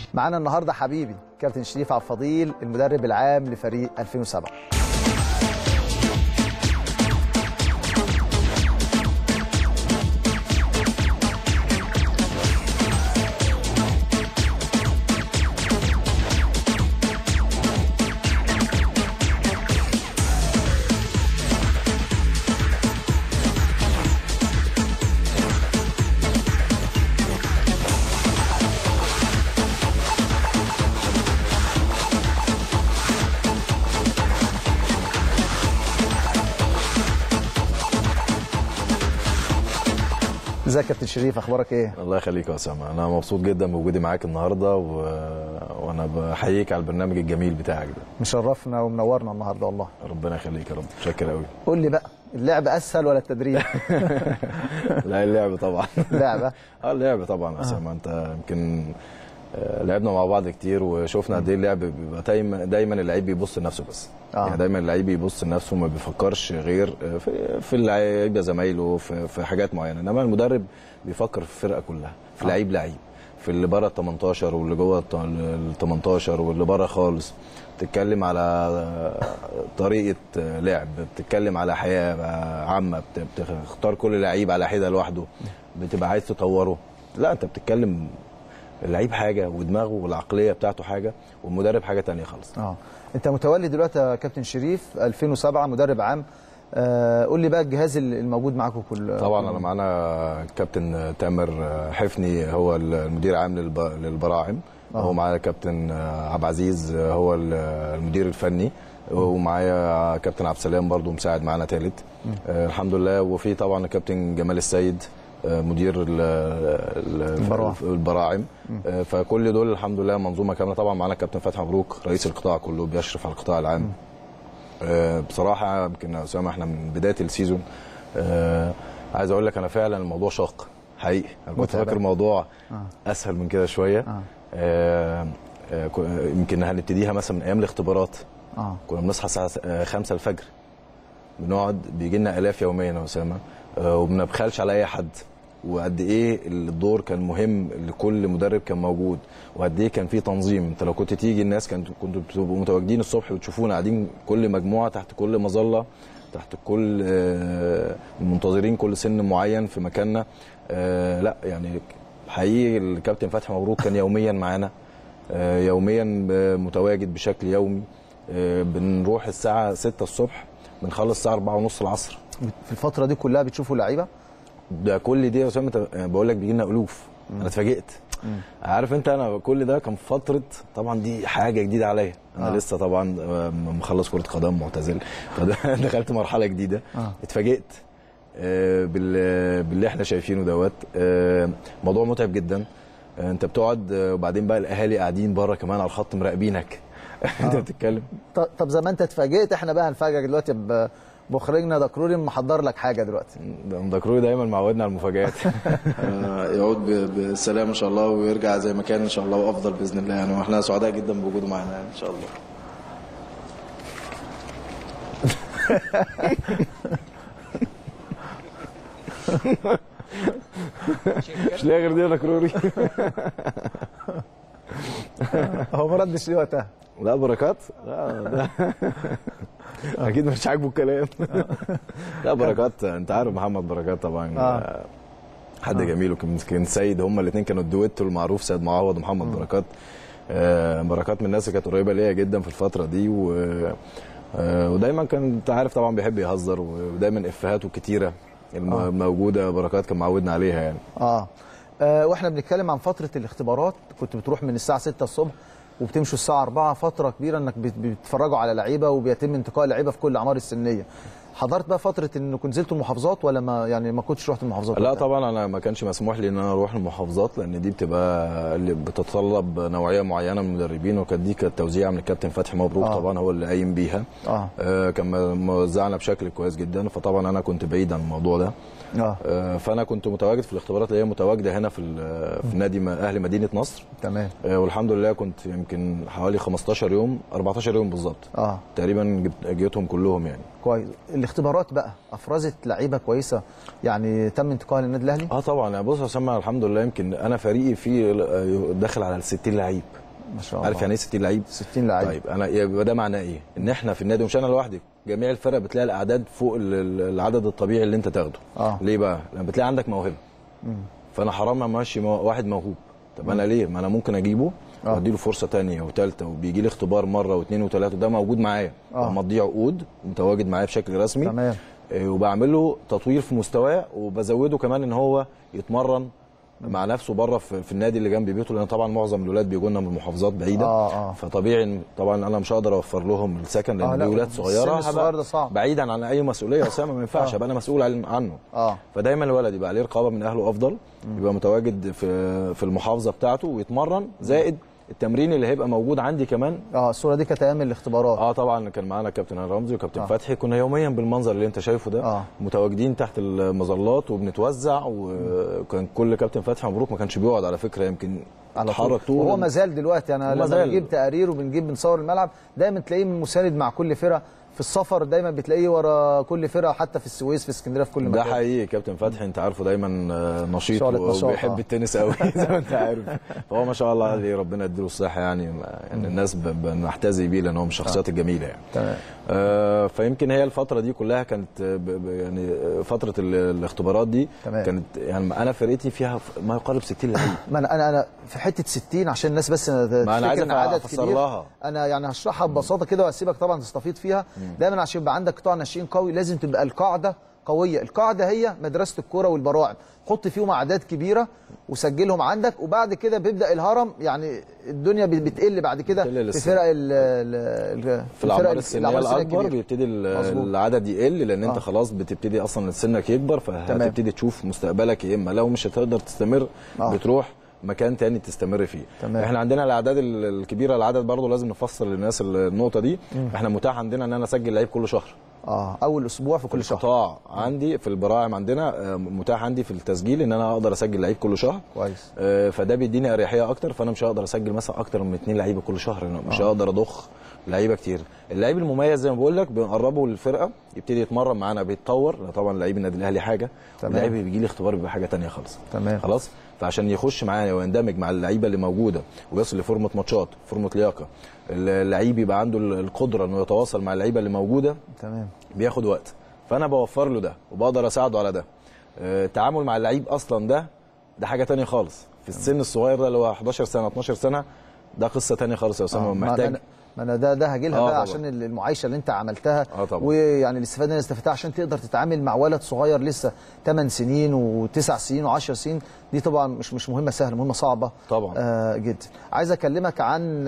معانا النهارده حبيبي كابتن شريف عبد الفضيل المدرب العام لفريق 2007 ازيك يا كابتن شريف اخبارك ايه الله يخليك يا اسامه انا مبسوط جدا بوجودي معاك النهارده و... وانا بحييك على البرنامج الجميل بتاعك ده مشرفنا ومنورنا النهارده والله ربنا يخليك يا رب متشكر قوي قول لي بقى اللعب اسهل ولا التدريب لا اللعب طبعا لعبه اه اللعب طبعا يا اسامه انت يمكن آه، لعبنا مع بعض كتير وشفنا قد ايه اللعب بيبقى دايما دايما اللعيب بيبص لنفسه بس آه. يعني دايما اللعيب بيبص لنفسه وما بيفكرش غير آه، في في اللعيبه زمايله في, في حاجات معينه انما المدرب بيفكر في الفرقه كلها في لعيب لعيب في اللي بره ال 18 واللي جوه ال 18 واللي بره خالص بتتكلم على آه، طريقه آه، لعب بتتكلم على حياه آه، عامه بت- بتختار كل لعيب على حده لوحده بتبقى عايز تطوره لا انت بتتكلم اللعيب حاجه ودماغه والعقليه بتاعته حاجه والمدرب حاجه تانية خالص اه انت متولي دلوقتي يا كابتن شريف 2007 مدرب عام آه قول لي بقى الجهاز الموجود معاكم كل طبعا انا معانا كابتن تامر حفني هو المدير العام للب- للبراعم آه. هو معايا كابتن عبد العزيز هو المدير الفني ومعايا كابتن عبد السلام برضو مساعد معانا ثالث الحمد لله وفي طبعا كابتن جمال السيد آه، مدير ال- ال- البراعم. البراعم آه، فكل دول الحمد لله منظومه كامله طبعا معانا كابتن فتحي مبروك رئيس القطاع كله بيشرف على القطاع العام آه، بصراحه يمكن يا اسامه احنا من بدايه السيزون آه، عايز اقول لك انا فعلا الموضوع شاق حقيقي انا كنت متعب. فاكر الموضوع آه. اسهل من كده شويه آه. آه، آه، كو- يمكن هنبتديها مثلا من ايام الاختبارات اه كنا بنصحى الساعه 5 الفجر بنقعد بيجي لنا الاف يوميا يا اسامه آه، وما بنبخلش على اي حد وقد ايه الدور كان مهم لكل مدرب كان موجود وقد ايه كان في تنظيم انت لو كنت تيجي الناس كانت كنتوا بتبقوا متواجدين الصبح وتشوفونا قاعدين كل مجموعه تحت كل مظله تحت كل آه، منتظرين كل سن معين في مكاننا آه، لا يعني حقيقي الكابتن فتحي مبروك كان يوميا معانا آه، يوميا آه، متواجد بشكل يومي آه، بنروح الساعه 6 الصبح بنخلص الساعه 4 ونص العصر في الفتره دي كلها بتشوفوا لعيبه ده كل دي يا اسامه أنت- يعني بقول لك بيجي لنا الوف انا اتفاجئت عارف انت انا كل ده كان في فتره طبعا دي حاجه جديده عليا انا آه. آه. لسه طبعا آه، مخلص كره قدم معتزل فدخلت مرحله جديده آه. اتفاجئت آه، بال- باللي احنا شايفينه دوت آه، موضوع متعب جدا آه، انت بتقعد آه، وبعدين بقى الاهالي قاعدين بره كمان على الخط مراقبينك انت بتتكلم ط- طب زي ما انت اتفاجئت احنا بقى هنفاجئك دلوقتي ب- بمخرجنا دكروري محضر لك حاجه دلوقتي ده مدكروي دايما معودنا على المفاجآت يعود ب- بالسلامه ان شاء الله ويرجع زي ما كان ان شاء الله وافضل باذن الله يعني واحنا سعداء جدا بوجوده معانا يعني ان شاء الله مش لاقي غير دي مدكروري هو ما ردش ليه وقتها لا بركات لا ده اكيد مش عاجبه الكلام لا بركات انت عارف محمد بركات طبعا آه. حد جميل وكان كان سيد هما الاثنين كانوا الدويتو المعروف سيد معوض ومحمد بركات آه، بركات من الناس اللي كانت قريبه ليا جدا في الفتره دي و آه، ودايما كان انت عارف طبعا بيحب يهزر ودايما افهاته كتيره الموجوده بركات كان معودنا عليها يعني اه, آه واحنا بنتكلم عن فتره الاختبارات كنت بتروح من الساعه 6 الصبح وبتمشوا الساعه 4 فتره كبيره انك بت- بتتفرجوا على لعيبه وبيتم انتقاء لعيبه في كل الاعمار السنيه حضرت بقى فتره انكم نزلتوا المحافظات ولا ما يعني ما كنتش رحت المحافظات لا وقتها؟ طبعا انا ما كانش مسموح لي ان انا اروح المحافظات لان دي بتبقى اللي بتتطلب نوعيه معينه من المدربين وكانت دي كانت توزيعه من الكابتن فتحي مبروك آه. آه. طبعا هو اللي قايم بيها اه آه كان موزعنا بشكل كويس جدا فطبعا انا كنت بعيد عن الموضوع ده اه آه فانا كنت متواجد في الاختبارات اللي هي متواجده هنا في ال- في نادي م- اهل مدينه نصر تمام آه والحمد لله كنت يمكن حوالي 15 يوم 14 يوم بالظبط اه تقريبا جبت- جيتهم كلهم يعني كويس الاختبارات بقى افرزت لعيبه كويسه يعني تم انتقالها للنادي الاهلي اه طبعا يعني بص يا اسامه الحمد لله يمكن انا فريقي فيه داخل على ال 60 لعيب ما شاء الله عارف يعني ايه 60 لعيب 60 لعيب طيب انا يبقى ده معناه ايه ان احنا في النادي ومش انا لوحدي جميع الفرق بتلاقي الاعداد فوق ال- ال- العدد الطبيعي اللي انت تاخده اه ليه بقى لما بتلاقي عندك موهبه فانا حرام امشي مو- واحد موهوب طب انا ليه ما انا ممكن اجيبه آه. واديله فرصه تانية وثالثه وبيجي لي اختبار مره واثنين وثلاثه ده موجود معايا آه. ومضيع عقود ومتواجد معايا بشكل رسمي تمام إيه، وبعمل له تطوير في مستواه وبزوده كمان ان هو يتمرن مع نفسه بره في, في النادي اللي جنب بيته لان طبعا معظم الولاد بيجوا لنا من محافظات بعيده اه اه فطبيعي إن- طبعا انا مش هقدر اوفر لهم السكن لان آه، آه لا، دي ولاد السن صغيره الصغير هبقى ده صعب. بعيدا عن اي مسؤوليه يا اسامه ما ينفعش آه. ابقى انا مسؤول عن- عنه اه فدايما الولد يبقى عليه رقابه من اهله افضل يبقى متواجد في في المحافظه بتاعته ويتمرن زائد التمرين اللي هيبقى موجود عندي كمان اه الصوره دي كانت ايام الاختبارات اه طبعا كان معانا كابتن هاني رمزي وكابتن آه. آه. فتحي كنا يوميا بالمنظر اللي انت شايفه ده آه. متواجدين تحت المظلات وبنتوزع وكان كل كابتن فتحي مبروك ما كانش بيقعد على فكره يمكن على طول اتحرك طول وهو ما زال دلوقتي انا وما لما زال. بنجيب تقارير وبنجيب بنصور الملعب دايما تلاقيه مساند مع كل فرقه في السفر دايما بتلاقيه ورا كل فرقه حتى في السويس في اسكندريه في كل ده مكان حقيقي كابتن فتحي انت عارفه دايما آه، نشيط شغلة نشاط، وبيحب آه. التنس قوي زي ما انت عارف فهو ما شاء الله عليه ربنا يديله الصحه يعني يعني الناس ب- بنحتذي بيه لان هو من الشخصيات الجميله يعني تمام آه، فيمكن هي الفتره دي كلها كانت آه، ب- ب- يعني آه، فتره ال- الاختبارات دي تمام. كانت يعني انا فرقتي فيها ف- ما يقارب 60 لعيب ما انا انا انا في حته 60 عشان الناس بس ما أنا تفتكر عايز إن عدد أفسر كبير لها. انا يعني هشرحها ببساطه كده واسيبك طبعا تستفيد فيها دايما عشان يبقى عندك قطاع ناشئين قوي لازم تبقى القاعده قويه القاعده هي مدرسه الكوره والبراعم حط فيهم اعداد كبيره وسجلهم عندك وبعد كده بيبدا الهرم يعني الدنيا بت- بتقل بعد كده بتقل في للسن. فرق ال ال- ال- في الاعمار الفرق- السنيه الأعمار السنية الاكبر الكبيرة. بيبتدي ال- مظبوط. العدد يقل لان انت آه. خلاص بتبتدي اصلا سنك يكبر فهتبتدي تشوف مستقبلك يا اما لو مش هتقدر تستمر آه. بتروح مكان تاني تستمر فيه تمام. احنا عندنا الاعداد ال- الكبيره العدد برضه لازم نفسر للناس النقطه دي احنا متاح عندنا ان انا اسجل لعيب كل شهر اه اول اسبوع في كل شهر القطاع عندي في البراعم عندنا آه، متاح عندي في التسجيل ان انا اقدر اسجل لعيب كل شهر كويس آه، فده بيديني اريحيه اكتر فانا مش هقدر اسجل مثلا اكتر من اثنين لعيبه كل شهر أنا مش هقدر اضخ لعيبه كتير اللعيب المميز زي ما بقول لك بنقربه للفرقه يبتدي يتمرن معانا بيتطور لا طبعا لعيب النادي الاهلي حاجه تمام. اللعيب اللي بيجي لي اختبار بيبقى حاجه تانية خالص تمام. خلاص فعشان يخش معايا ويندمج مع اللعيبه اللي موجوده ويصل لفورمه ماتشات فورمه لياقه اللعيب يبقى عنده القدره انه يتواصل مع اللعيبه اللي موجوده تمام بياخد وقت فانا بوفر له ده وبقدر اساعده على ده آه، التعامل مع اللعيب اصلا ده ده حاجه تانية خالص في السن الصغير ده اللي هو 11 سنه 12 سنه ده قصه تانية خالص يا اسامه آه، ما محتاج أنا- ما انا ده ده هاجي لها آه بقى طبعا. عشان المعايشه اللي انت عملتها آه طبعا. ويعني الاستفاده اللي استفدتها عشان تقدر تتعامل مع ولد صغير لسه 8 سنين و9 سنين و10 سنين دي طبعا مش مش مهمه سهله مهمه صعبه طبعا. آه جدا عايز اكلمك عن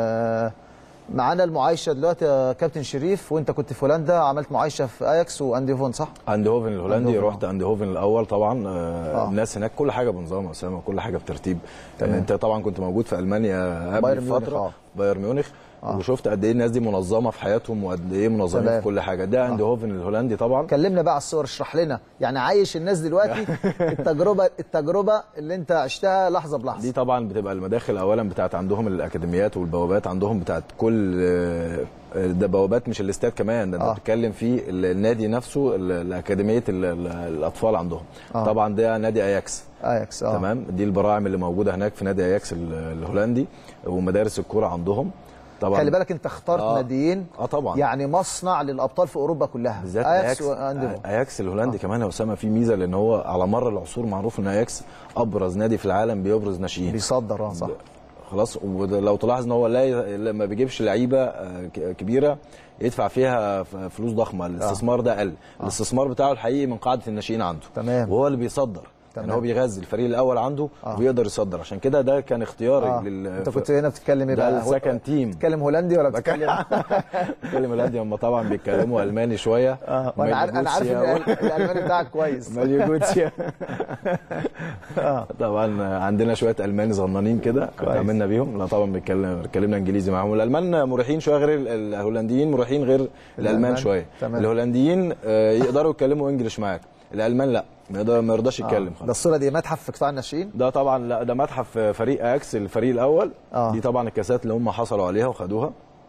آه معانا المعايشه دلوقتي يا كابتن شريف وانت كنت في هولندا عملت معايشه في اياكس وانديفون صح؟ اندي هوفن الهولندي أندهوفن، رحت اندي هوفن الاول طبعا آه آه. الناس هناك كل حاجه بنظام يا اسامه كل حاجه بترتيب تمام. انت طبعا كنت موجود في المانيا قبل بايرن ميونخ، فتره آه. بايرن ميونخ آه. وشفت قد ايه الناس دي منظمه في حياتهم وقد ايه منظمين تمام. في كل حاجه ده اندي هوفن الهولندي طبعا كلمنا بقى على الصور اشرح لنا يعني عايش الناس دلوقتي التجربه التجربه اللي انت عشتها لحظه بلحظه دي طبعا بتبقى المداخل اولا بتاعت عندهم الاكاديميات والبوابات عندهم بتاعت كل آه، ده بوابات مش الاستاد كمان ده انت آه. بتتكلم في ال- النادي نفسه ال- الاكاديميه ال- ال- الاطفال عندهم آه. طبعا ده نادي اياكس اياكس اه تمام دي البراعم اللي موجوده هناك في نادي اياكس ال- الهولندي ومدارس الكوره عندهم طبعا خلي بالك انت اخترت آه. ناديين اه طبعا يعني مصنع للابطال في اوروبا كلها بالذات اياكس اياكس وانديفون اياكس الهولندي آه. كمان يا اسامه في ميزه لان هو على مر العصور معروف ان اياكس ابرز نادي في العالم بيبرز ناشئين بيصدر اه صح خلاص ولو تلاحظ ان هو لا ي- لا- ما بيجيبش لعيبه آه، ك- كبيره يدفع فيها ف- فلوس ضخمه الاستثمار ده قل الاستثمار بتاعه الحقيقي من قاعده الناشئين عنده تمام. وهو اللي بيصدر تمام. يعني هو بيغذي الفريق الاول عنده آه. ويقدر يصدر عشان كده ده كان اختياري آه. لل انت كنت هنا بتتكلم ايه ده بقى السكند تيم. بتتكلم هولندي ولا بتتكلم بتكلم الهادي هم طبعا بيتكلموا الماني شويه اه وانا عارف انا عارف ان مالي الالماني بتاعك كويس ماليو جوتسيا طبعا عندنا شويه المان صغننين كده كويس. عملنا بيهم لا طبعا بنتكلم اتكلمنا انجليزي معاهم الالمان مريحين شويه غير ال- الهولنديين مريحين غير الالمان الألمان. شويه تمام. الهولنديين آه، يقدروا يتكلموا انجلش معاك الالمان لا ما يقدر- ما يرضاش يتكلم ده خالص الصوره دي متحف في قطاع الناشئين ده طبعا لا ده متحف فريق اكس الفريق الاول آه. دي طبعا الكاسات اللي هم حصلوا عليها وخدوها اه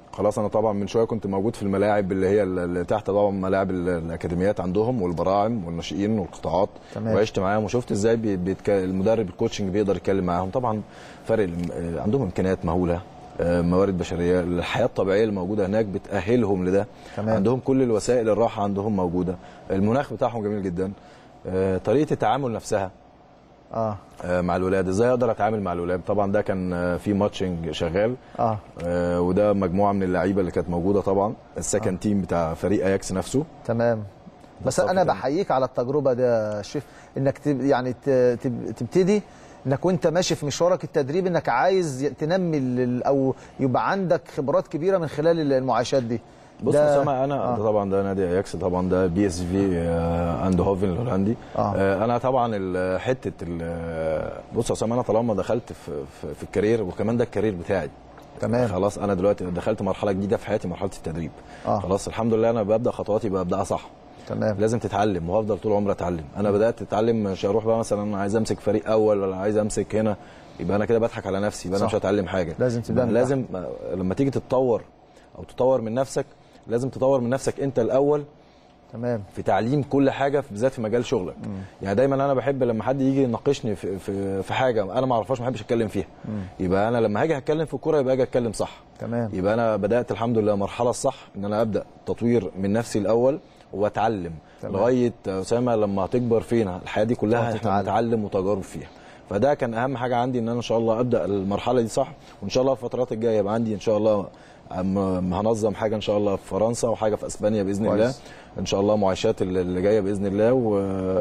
خلاص انا طبعا من شويه كنت موجود في الملاعب اللي هي اللي تحت طبعا ملاعب ال- الاكاديميات عندهم والبراعم والناشئين والقطاعات تمام. وعشت معاهم وشفت ازاي بي- بيتك... المدرب الكوتشنج بيقدر يتكلم معاهم طبعا فرق الم- آه، عندهم امكانيات مهوله آه، موارد بشريه الحياه الطبيعيه اللي موجوده هناك بتاهلهم لده تمام. عندهم كل الوسائل الراحه عندهم موجوده المناخ بتاعهم جميل جدا آه، طريقه التعامل نفسها اه آه، مع الولاد ازاي اقدر اتعامل مع الولاد طبعا ده كان آه، في ماتشنج شغال اه آه، وده مجموعه من اللعيبه اللي كانت موجوده طبعا السكند تيم بتاع فريق اياكس نفسه تمام بس بالظبط انا كده. بحييك على التجربه دي يا شريف انك تب يعني ت- تب- تبتدي انك وانت ماشي في مشوارك التدريب انك عايز تنمي ال- او يبقى عندك خبرات كبيره من خلال المعايشات دي بص ده- يا اسامه انا آه. ده طبعا ده نادي اياكس طبعا ده بي اس في اند هوفن الهولندي آه. آه، انا طبعا ال- حته ال- بص يا اسامه انا طالما دخلت في في, في الكارير وكمان ده الكارير بتاعي تمام. خلاص انا دلوقتي دخلت مرحله جديده في حياتي مرحله التدريب آه. خلاص الحمد لله انا ببدا خطواتي ببداها صح تمام لازم تتعلم وهفضل طول عمري اتعلم انا بدات اتعلم مش هروح بقى مثلا انا عايز امسك فريق اول ولا عايز امسك هنا يبقى انا كده بضحك على نفسي يبقى انا صح. مش هتعلم حاجه لازم تبدأ يبقى من لازم لما تيجي تتطور او تطور من نفسك لازم تطور من نفسك انت الاول تمام في تعليم كل حاجه في- بالذات في مجال شغلك يعني دايما انا بحب لما حد يجي يناقشني في في, في حاجه انا ما اعرفهاش ما بحبش اتكلم فيها يبقى انا لما هاجي اتكلم في الكوره يبقى اجي اتكلم صح تمام يبقى انا بدات الحمد لله المرحله الصح ان انا ابدا تطوير من نفسي الاول واتعلم تمام. لغايه اسامه لما هتكبر فينا الحياه دي كلها تقعد احنا تتعلم. بنتعلم وتجارب فيها فده كان اهم حاجه عندي ان انا ان شاء الله ابدا المرحله دي صح وان شاء الله الفترات الجايه يبقى عندي ان شاء الله أم- هنظم حاجه ان شاء الله في فرنسا وحاجه في اسبانيا باذن كويس. الله ان شاء الله معايشات اللي اللي جايه باذن الله و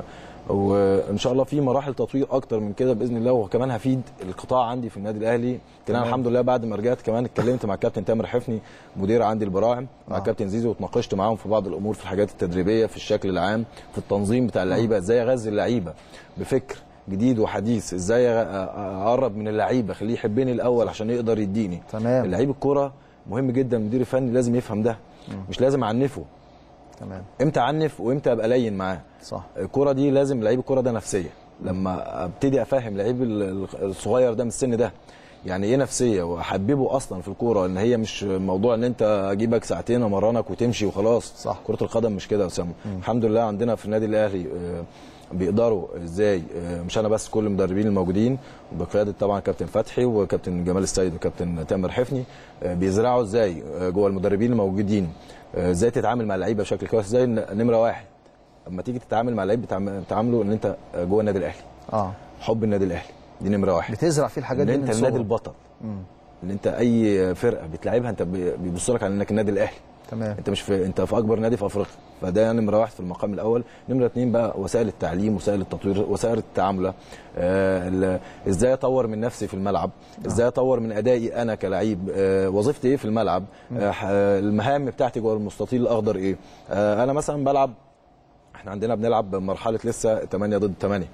وان شاء الله في مراحل تطوير اكتر من كده باذن الله وكمان هفيد القطاع عندي في النادي الاهلي كان انا تمام. الحمد لله بعد ما رجعت كمان اتكلمت مع الكابتن تامر حفني مدير عندي البراعم مع آه. الكابتن زيزو واتناقشت معاهم في بعض الامور في الحاجات التدريبيه في الشكل العام في التنظيم بتاع اللعيبه ازاي اغذي اللعيبه بفكر جديد وحديث ازاي أ- أ- اقرب من اللعيبه اخليه يحبني الاول عشان يقدر يديني تمام. اللعيب الكوره مهم جدا المدير الفني لازم يفهم ده مش لازم اعنفه تمام امتى اعنف وامتى ابقى لين معاه صح الكوره دي لازم لعيب الكوره ده نفسيه لما ابتدي افهم لعيب ال- الصغير ده من السن ده يعني ايه نفسيه واحببه اصلا في الكوره ان هي مش موضوع ان انت اجيبك ساعتين امرنك وتمشي وخلاص صح. كره القدم مش كده يا اسامه الحمد لله عندنا في النادي الاهلي آه، بيقدروا ازاي آه، مش انا بس كل المدربين الموجودين بقياده طبعا كابتن فتحي وكابتن جمال السيد وكابتن تامر حفني آه، بيزرعوا ازاي آه، جوه المدربين الموجودين آه، ازاي تتعامل مع اللعيبه بشكل كويس ازاي ن- نمره واحد اما تيجي تتعامل مع اللعيب بتعم- بتعامله ان انت جوه النادي الاهلي اه حب النادي الاهلي دي نمره واحد بتزرع فيه الحاجات ان دي انت من النادي صغره. البطل ان انت اي فرقه بتلعبها انت بي- بيبص لك على انك النادي الاهلي تمام انت مش في انت في اكبر نادي في افريقيا فده نمره واحد في المقام الاول نمره اثنين بقى وسائل التعليم وسائل التطوير وسائل التعامله آه ال- ازاي اطور من نفسي في الملعب ازاي اطور من ادائي انا كلعيب آه وظيفتي ايه في الملعب آه ح- آه، المهام بتاعتي جوه المستطيل الاخضر ايه آه انا مثلا بلعب احنا عندنا بنلعب مرحله لسه 8 ضد 8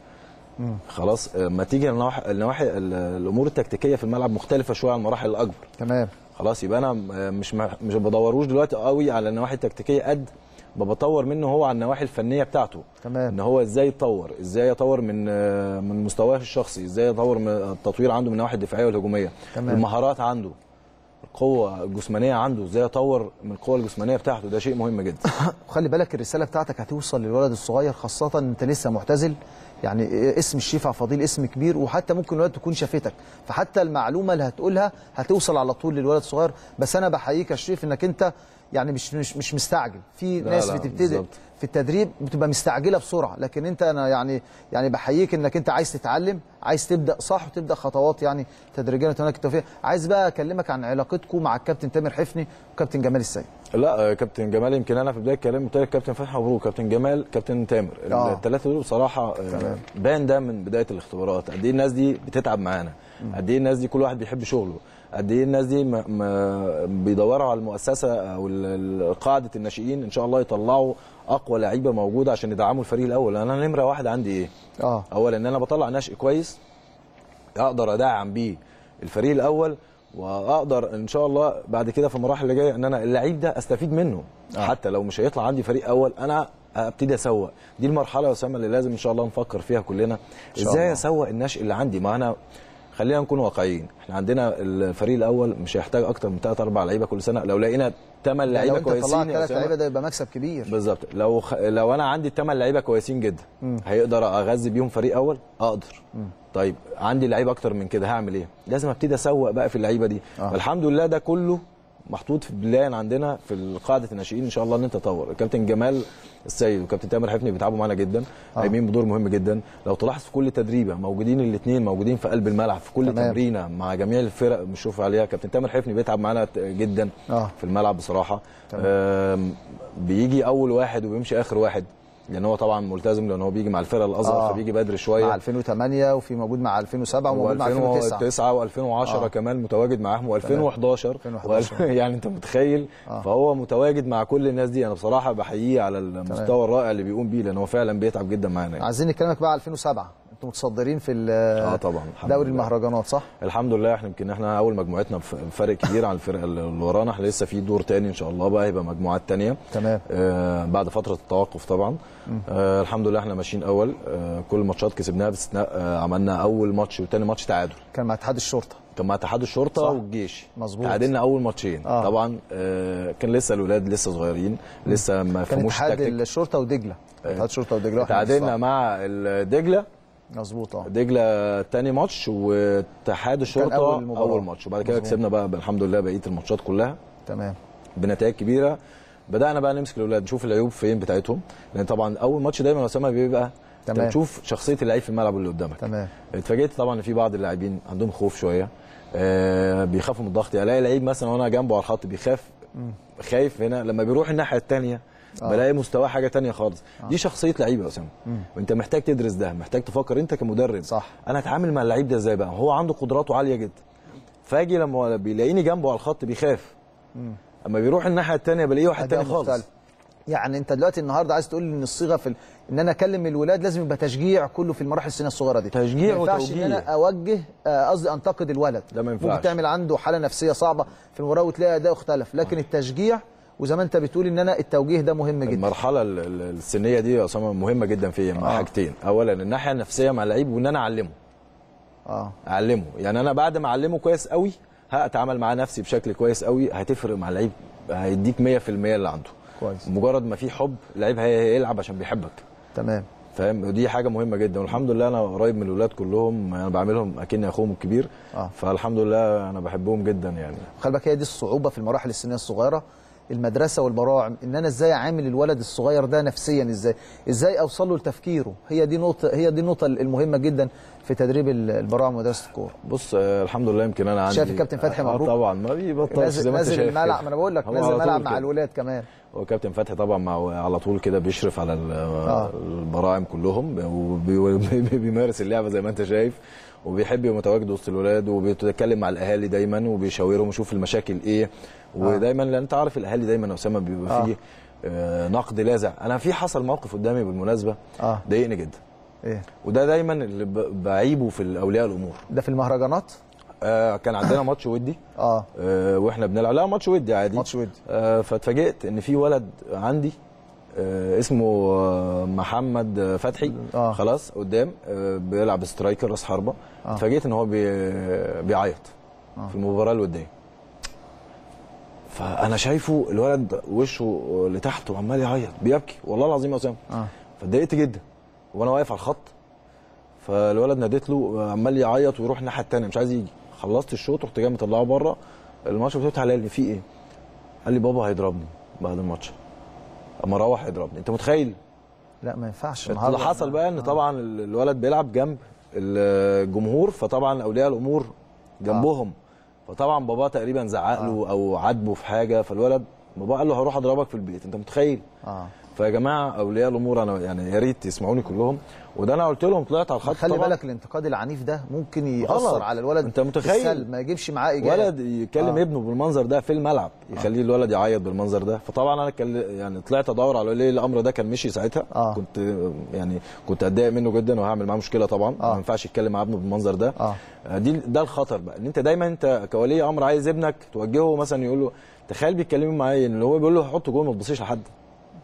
خلاص آه، ما تيجي النواحي النواحي ال- الامور التكتيكيه في الملعب مختلفه شويه عن المراحل الاكبر تمام خلاص يبقى انا م- مش مع- مش بدوروش دلوقتي قوي على النواحي التكتيكيه قد ما بطور منه هو على النواحي الفنيه بتاعته تمام. ان هو ازاي يتطور ازاي يطور من آه، من مستواه الشخصي ازاي يطور من التطوير عنده من النواحي الدفاعيه والهجوميه تمام. المهارات عنده القوه الجسمانيه عنده ازاي يطور من القوه الجسمانيه بتاعته ده شيء مهم جدا وخلي بالك الرساله بتاعتك هتوصل للولد الصغير خاصه انت لسه معتزل يعني اسم الشيف فضيل اسم كبير وحتى ممكن الولد تكون شافتك فحتى المعلومه اللي هتقولها هتوصل على طول للولد الصغير بس انا بحييك يا شريف انك انت يعني مش مش مش مستعجل في لا، ناس لا، بتبتدي بالظبط. في التدريب بتبقى مستعجله بسرعه لكن انت انا يعني يعني بحييك انك انت عايز تتعلم عايز تبدا صح وتبدا خطوات يعني تدريجيا اتمنى لك التوفيق عايز بقى اكلمك عن علاقتكم مع الكابتن تامر حفني وكابتن جمال السيد لا آه، كابتن جمال يمكن انا في بدايه الكلام قلت لك كابتن فتحي مبروك كابتن جمال كابتن تامر آه. الثلاثه دول بصراحه آه، بان ده من بدايه الاختبارات قد ايه الناس دي بتتعب معانا قد ايه الناس دي كل واحد بيحب شغله قد ايه الناس دي ما ما بيدوروا على المؤسسه او ال- ال- قاعده الناشئين ان شاء الله يطلعوا اقوى لعيبه موجوده عشان يدعموا الفريق الاول انا نمره واحد عندي ايه اه اولا ان انا بطلع ناشئ كويس اقدر ادعم بيه الفريق الاول واقدر ان شاء الله بعد كده في المراحل اللي جايه ان انا اللعيب ده استفيد منه آه. حتى لو مش هيطلع عندي فريق اول انا ابتدي اسوق دي المرحله يا اسامه اللي لازم ان شاء الله نفكر فيها كلنا شاء ازاي الله. اسوق الناشئ اللي عندي ما انا خلينا نكون واقعيين احنا عندنا الفريق الاول مش هيحتاج اكتر من 3 4 لعيبه كل سنه لو لقينا 8 لو لعيبه انت طلعت كويسين يا ثلاث أسامة، لعيبه ده يبقى مكسب كبير بالظبط لو خ... لو انا عندي الثمان لعيبه كويسين جدا هيقدر اغذي بيهم فريق اول اقدر طيب عندي لعيبه اكتر من كده هعمل ايه لازم ابتدي اسوق بقى في اللعيبه دي آه. والحمد لله ده كله محطوط في بلان عندنا في قاعده الناشئين ان شاء الله ان انت تطور الكابتن جمال السيد وكابتن تامر حفني بيتعبوا معانا جدا آه. قايمين بدور مهم جدا لو تلاحظ في كل تدريبه موجودين الاثنين موجودين في قلب الملعب في كل تمام. تمرينه مع جميع الفرق بنشوف عليها كابتن تامر حفني بيتعب معانا ت- جدا آه. في الملعب بصراحه تمام. آم، بيجي اول واحد وبيمشي اخر واحد لان هو طبعا ملتزم لان هو بيجي مع الفرقه الاصغر آه. فبيجي بدري مع شويه 2008 وفي موجود مع 2007 وموجود مع 2009 و2009 و2010 آه. كمان متواجد معاهم و2011 2011. يعني انت متخيل آه. فهو متواجد مع كل الناس دي انا بصراحه بحييه على المستوى الرائع اللي بيقوم بيه لان هو فعلا بيتعب جدا معانا يعني. عايزين نكلمك بقى على 2007 انتوا متصدرين في ال- اه طبعا الحمد دوري لله. المهرجانات صح؟ الحمد لله احنا يمكن احنا اول مجموعتنا بف- بفرق كبير عن الفرقه اللي ورانا احنا لسه في دور تاني ان شاء الله بقى هيبقى مجموعات تانية تمام آه بعد فتره التوقف طبعا آه الحمد لله احنا ماشيين اول آه كل الماتشات كسبناها باستثناء آه عملنا اول ماتش وتاني ماتش تعادل كان مع اتحاد الشرطه كان مع اتحاد الشرطه صح. والجيش مظبوط. تعادلنا اول ماتشين آه. آه. طبعا آه كان لسه الاولاد لسه صغيرين لسه ما كان فهموش اتحاد تكتيك الشرطه ودجله اتحاد الشرطه ودجله واحنا تعادلنا بنصعد. مع الدجله مظبوط اه دجله تاني ماتش واتحاد الشرطه أول اول, مباراة. ماتش وبعد كده مظبوط. كسبنا بقى الحمد لله بقيه الماتشات كلها تمام بنتائج كبيره بدانا بقى نمسك الاولاد نشوف العيوب فين بتاعتهم لان طبعا اول ماتش دايما يا اسامه بيبقى انت تمام. بتشوف شخصيه اللعيب في الملعب اللي قدامك تمام اتفاجئت طبعا ان في بعض اللاعبين عندهم خوف شويه آه بيخافوا من الضغط يعني الاقي لعيب مثلا وانا جنبه على الخط بيخاف خايف هنا لما بيروح الناحيه الثانيه آه. بلاقي مستواه حاجه تانية خالص دي شخصيه لعيب يا اسامه وانت محتاج تدرس ده محتاج تفكر انت كمدرب صح. انا اتعامل مع اللعيب ده ازاي بقى هو عنده قدراته عاليه جدا فاجي لما بيلاقيني جنبه على الخط بيخاف اما بيروح الناحيه الثانيه بلاقيه واحد أداء تاني خالص مختلف. يعني انت دلوقتي النهارده عايز تقول لي ان الصيغه في ال... ان انا اكلم الولاد لازم يبقى تشجيع كله في المراحل السنيه الصغيره دي تشجيع ما ينفعش وتوجيه. ان انا اوجه آه، قصدي انتقد الولد ده ما ينفعش. ممكن تعمل عنده حاله نفسيه صعبه في المباراه وتلاقي اداؤه اختلف لكن التشجيع وزي ما انت بتقول ان انا التوجيه ده مهم جدا المرحله ال- ال- السنيه دي يا اسامه مهمه جدا فيا مع آه. حاجتين اولا الناحيه النفسيه مع اللعيب وان انا اعلمه اه اعلمه يعني انا بعد ما اعلمه كويس قوي هاتعامل معاه نفسي بشكل كويس قوي هتفرق مع اللعيب هيديك 100% اللي عنده كويس مجرد ما في حب اللعيب هي- هيلعب عشان بيحبك تمام فاهم ودي حاجه مهمه جدا والحمد لله انا قريب من الاولاد كلهم انا بعملهم اكني اخوهم الكبير آه. فالحمد لله انا بحبهم جدا يعني خلي بالك هي دي الصعوبه في المراحل السنيه الصغيره المدرسه والبراعم ان انا ازاي اعامل الولد الصغير ده نفسيا ازاي ازاي اوصل له لتفكيره هي دي نقطه هي دي النقطه المهمه جدا في تدريب ال- البراعم ومدرسه الكوره بص آه الحمد لله يمكن انا عندي شايف الكابتن فتحي آه مبروك؟ طبعا ما بيبطلش نازل زي ما انت نازل شايف الملعب كده. ما انا بقول لك هو نازل على الملعب طول مع كده. الولاد كمان هو كابتن فتحي طبعا مع على طول كده بيشرف على ال- آه. البراعم كلهم وبيمارس اللعبه زي ما انت شايف وبيحب يبقى متواجد وسط الولاد وبيتكلم مع الاهالي دايما وبيشاورهم يشوف المشاكل ايه ودايما لان انت عارف الاهالي دايما يا اسامه بيبقى آه. فيه آه، نقد لاذع انا في حصل موقف قدامي بالمناسبه اه ضايقني جدا ايه وده دايما اللي ب- بعيبه في اولياء الامور ده في المهرجانات آه كان عندنا ماتش ودي اه آه واحنا بنلعب لا ماتش ودي عادي ماتش ودي آه فاتفاجئت ان في ولد عندي آه اسمه آه محمد آه، فتحي آه. خلاص قدام آه بيلعب سترايكر راس حربه آه. اتفاجئت ان هو بي بيعيط آه. في المباراه الوديه فانا شايفه الولد وشه لتحت وعمال يعيط بيبكي والله العظيم يا اسامه اه فاتضايقت جدا وانا واقف على الخط فالولد ناديت له عمال يعيط ويروح الناحيه الثانيه مش عايز يجي خلصت الشوط رحت جاي مطلعه بره الماتش بتاعي تعالى لي في ايه؟ قال لي بابا هيضربني بعد الماتش اما اروح هيضربني انت متخيل لا ما ينفعش اللي النهارده حصل بقى ان طبعا الولد بيلعب جنب الجمهور فطبعا اولياء الامور جنبهم فطبعا باباه تقريبا زعق له او عاتبه في حاجه فالولد باباه قال له هروح اضربك في البيت انت متخيل اه فيا جماعه اولياء الامور انا يعني يا ريت يسمعوني كلهم وده انا قلت لهم طلعت على الخط خلي طبعا بالك الانتقاد العنيف ده ممكن غلط. ياثر على الولد أنت متخيل؟ بالسلب، ما يجيبش معاه ايجابي ولد يكلم آه. ابنه بالمنظر ده في الملعب يخليه الولد يعيط بالمنظر ده فطبعا انا كل يعني طلعت ادور على ليه الامر ده كان مشي ساعتها آه. كنت يعني كنت اتضايق منه جدا وهعمل معاه مشكله طبعا آه. ما ينفعش يتكلم مع ابنه بالمنظر ده آه. آه، دي ده الخطر بقى ان انت دايما انت كولي امر عايز ابنك توجهه مثلا يقول له تخيل بيتكلموا معايا ان هو بيقول له حط جول ما تبصيش لحد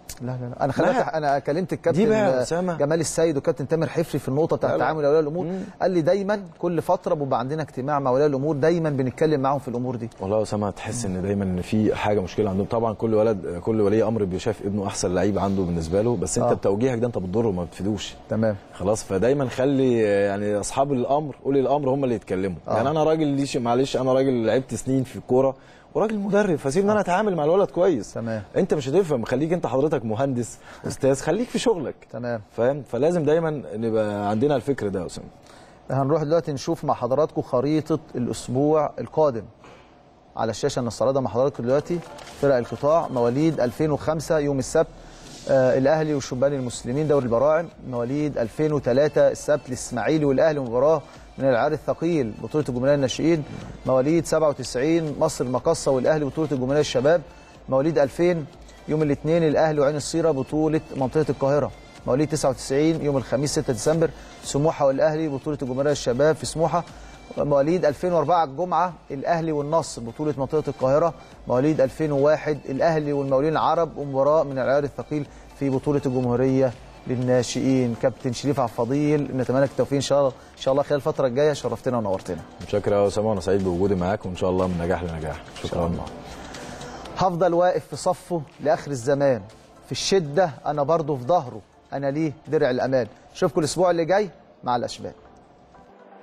لا لا لا انا لا. خليت انا كلمت دي الكابتن بقى يا آه، أسامة. جمال السيد والكابتن تامر حفري في النقطه بتاعت لا لا. تعامل اولياء الامور قال لي دايما كل فتره بيبقى عندنا اجتماع مع اولياء الامور دايما بنتكلم معاهم في الامور دي والله يا اسامه تحس ان دايما ان في حاجه مشكله عندهم طبعا كل ولد كل ولي امر بيشاف ابنه احسن لعيب عنده بالنسبه له بس انت آه. بتوجيهك ده انت بتضره ما بتفيدوش تمام خلاص فدايما خلي يعني اصحاب الامر اولي الامر هم اللي يتكلموا آه. آه. يعني انا راجل ليش معلش انا راجل لعبت سنين في الكوره وراجل مدرب فسيب ان انا اتعامل مع الولد كويس تمام. انت مش هتفهم خليك انت حضرتك مهندس استاذ خليك في شغلك تمام فاهم فلازم دايما نبقى عندنا الفكر ده يا اسامه هنروح دلوقتي نشوف مع حضراتكم خريطه الاسبوع القادم على الشاشه نستعرضها مع حضراتكم دلوقتي فرق القطاع مواليد 2005 يوم السبت آه الاهلي والشبان المسلمين دوري البراعم مواليد 2003 السبت الاسماعيلي والاهلي مباراه من العيار الثقيل بطوله الجمهوريه الناشئين مواليد 97 مصر المقصه والاهلي بطوله الجمهوريه الشباب مواليد 2000 يوم الاثنين الاهلي وعين الصيره بطوله منطقه القاهره مواليد 99 يوم الخميس 6 ديسمبر سموحه والاهلي بطوله الجمهوريه الشباب في سموحه مواليد 2004 الجمعه الاهلي والنصر بطوله منطقه القاهره مواليد 2001 الاهلي والمقاولين العرب ومباراه من العيار الثقيل في بطوله الجمهوريه للناشئين كابتن شريف عبد الفضيل نتمنى لك التوفيق ان شاء الله ان شاء الله خلال الفتره الجايه شرفتنا ونورتنا متشكر يا اسامه وانا سعيد بوجودي معاك وان شاء الله من نجاح لنجاح شكرا الله. هفضل واقف في صفه لاخر الزمان في الشده انا برضه في ظهره انا ليه درع الامان اشوفكم الاسبوع اللي جاي مع الاشبال